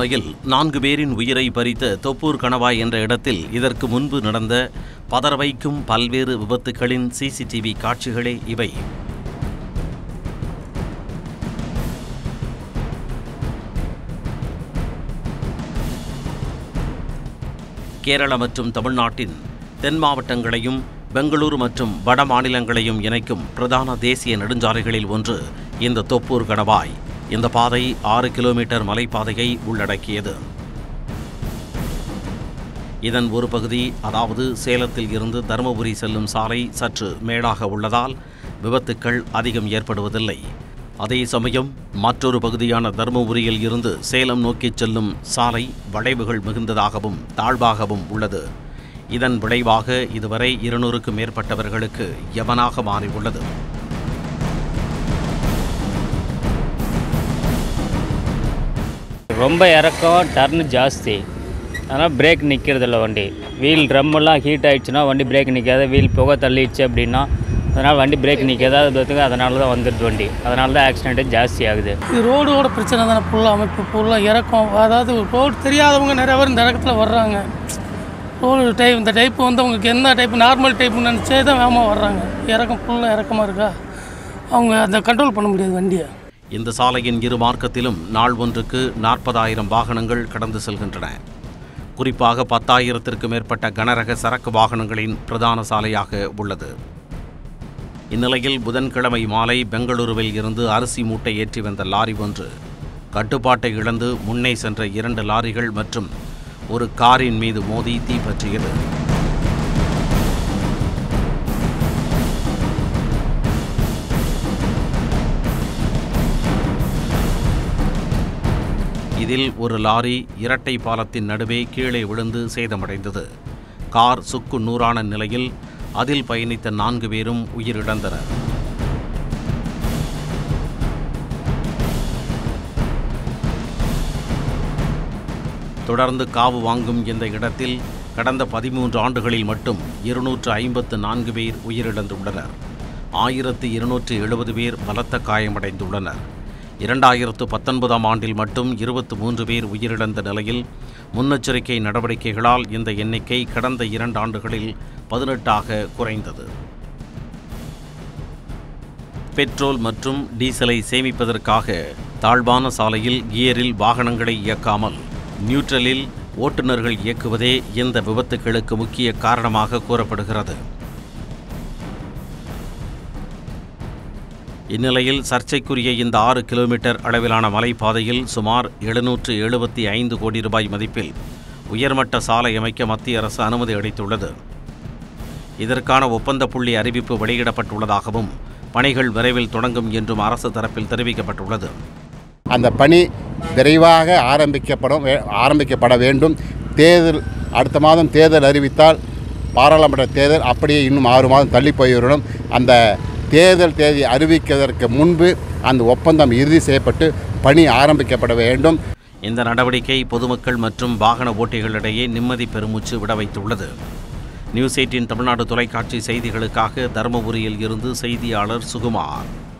அண்மையில் நான்கு பேரின் உயிரை பறித்த தொப்பூர் கணவாய் என்ற இடத்தில் இதற்கு முன்பு நடந்த பதற வைக்கும் பல்வேறு விபத்துகளின் சிசிடிவி காட்சிகளே இவை கேரள மற்றும் தமிழ்நாட்டின் தென் மாவட்டங்களையும் பெங்களூரு மற்றும் வட மாநிலங்களையும் இணைக்கும் பிரதான தேசிய நெடுஞ்சாலைகளில் ஒன்று இந்த தொப்பூர் கணவாய் இந்த பாதை ஆறு கிலோமீட்டர் மலைப்பாதையை உள்ளடக்கியது இதன் ஒரு பகுதி அதாவது சேலத்தில் இருந்து தருமபுரி செல்லும் சாலை சற்று மேடாக உள்ளதால் விபத்துக்கள் அதிகம் ஏற்படுவதில்லை அதே சமயம் மற்றொரு பகுதியான தருமபுரியில் இருந்து சேலம் நோக்கிச் செல்லும் சாலை வளைவுகள் மிகுந்ததாகவும் தாழ்வாகவும் உள்ளது இதன் விளைவாக இதுவரை இருநூறுக்கும் மேற்பட்டவர்களுக்கு யவனாக மாறியுள்ளது ரொம்ப இறக்கம் டர்னு ஜாஸ்தி அதனால் பிரேக் நிற்கிறதில்ல வண்டி வீல் ட்ரம்மெல்லாம் ஹீட் ஆயிடுச்சுன்னா வண்டி பிரேக் நிற்காத வீல் புகை தள்ளிடுச்சு அப்படின்னா அதனால் வண்டி பிரேக் நிற்காத அதுக்கு அதனால தான் வந்துடுது வண்டி அதனால தான் ஆக்சிடென்ட்டு ஜாஸ்தி ஆகுது இது ரோடோட பிரச்சனை தானே ஃபுல்லாக அமைப்பு ஃபுல்லாக இறக்கம் அதாவது ரோடு தெரியாதவங்க நிறைய பேர் இந்த இறக்கத்தில் வர்றாங்க ரோடு டைப் இந்த டைப் வந்து அவங்களுக்கு என்ன டைப் நார்மல் டைப்னு நினச்சே தான் வேகமாக வர்றாங்க இறக்கம் ஃபுல்லாக இறக்கமாக இருக்கா அவங்க அதை கண்ட்ரோல் பண்ண முடியாது வண்டியை இந்த சாலையின் இரு மார்க்கத்திலும் நாள் ஒன்றுக்கு நாற்பதாயிரம் வாகனங்கள் கடந்து செல்கின்றன குறிப்பாக பத்தாயிரத்திற்கு மேற்பட்ட கனரக சரக்கு வாகனங்களின் பிரதான சாலையாக உள்ளது இந்நிலையில் புதன்கிழமை மாலை பெங்களூருவில் இருந்து அரிசி மூட்டை ஏற்றி வந்த லாரி ஒன்று கட்டுப்பாட்டை இழந்து முன்னே சென்ற இரண்டு லாரிகள் மற்றும் ஒரு காரின் மீது மோதி தீப்பற்றியது இதில் ஒரு லாரி இரட்டை பாலத்தின் நடுவே கீழே விழுந்து சேதமடைந்தது கார் சுக்கு நூறான நிலையில் அதில் பயணித்த நான்கு பேரும் உயிரிழந்தனர் தொடர்ந்து காவு வாங்கும் இந்த இடத்தில் கடந்த பதிமூன்று ஆண்டுகளில் மட்டும் இருநூற்று ஐம்பத்து நான்கு பேர் உயிரிழந்துள்ளனர் ஆயிரத்து இருநூற்று எழுபது பேர் பலத்த காயமடைந்துள்ளனர் இரண்டாயிரத்து பத்தொன்பதாம் ஆண்டில் மட்டும் இருபத்து மூன்று பேர் உயிரிழந்த நிலையில் முன்னெச்சரிக்கை நடவடிக்கைகளால் இந்த எண்ணிக்கை கடந்த இரண்டு ஆண்டுகளில் பதினெட்டாக குறைந்தது பெட்ரோல் மற்றும் டீசலை சேமிப்பதற்காக தாழ்வான சாலையில் கியரில் வாகனங்களை இயக்காமல் நியூட்ரலில் ஓட்டுநர்கள் இயக்குவதே இந்த விபத்துகளுக்கு முக்கிய காரணமாக கூறப்படுகிறது இந்நிலையில் சர்ச்சைக்குரிய இந்த ஆறு கிலோமீட்டர் அளவிலான மலைப்பாதையில் சுமார் எழுநூற்று எழுபத்தி ஐந்து கோடி ரூபாய் மதிப்பில் உயர்மட்ட சாலை அமைக்க மத்திய அரசு அனுமதி அளித்துள்ளது இதற்கான ஒப்பந்த புள்ளி அறிவிப்பு வெளியிடப்பட்டுள்ளதாகவும் பணிகள் விரைவில் தொடங்கும் என்றும் அரசு தரப்பில் தெரிவிக்கப்பட்டுள்ளது அந்த பணி விரைவாக ஆரம்பிக்கப்படும் வே- ஆரம்பிக்கப்பட வேண்டும் தேர்தல் அடுத்த மாதம் தேர்தல் அறிவித்தால் பாராளுமன்ற தேர்தல் அப்படியே இன்னும் ஆறு மாதம் தள்ளி போய்விடணும் அந்த தேர்தல் தேதி அறிவிப்பதற்கு முன்பு அந்த ஒப்பந்தம் இறுதி செய்யப்பட்டு பணி ஆரம்பிக்கப்பட வேண்டும் இந்த நடவடிக்கை பொதுமக்கள் மற்றும் வாகன ஓட்டிகளிடையே நிம்மதி பெருமூச்சு விட வைத்துள்ளது நியூஸ் எயிட்டின் தமிழ்நாடு தொலைக்காட்சி செய்திகளுக்காக தருமபுரியில் இருந்து செய்தியாளர் சுகுமார்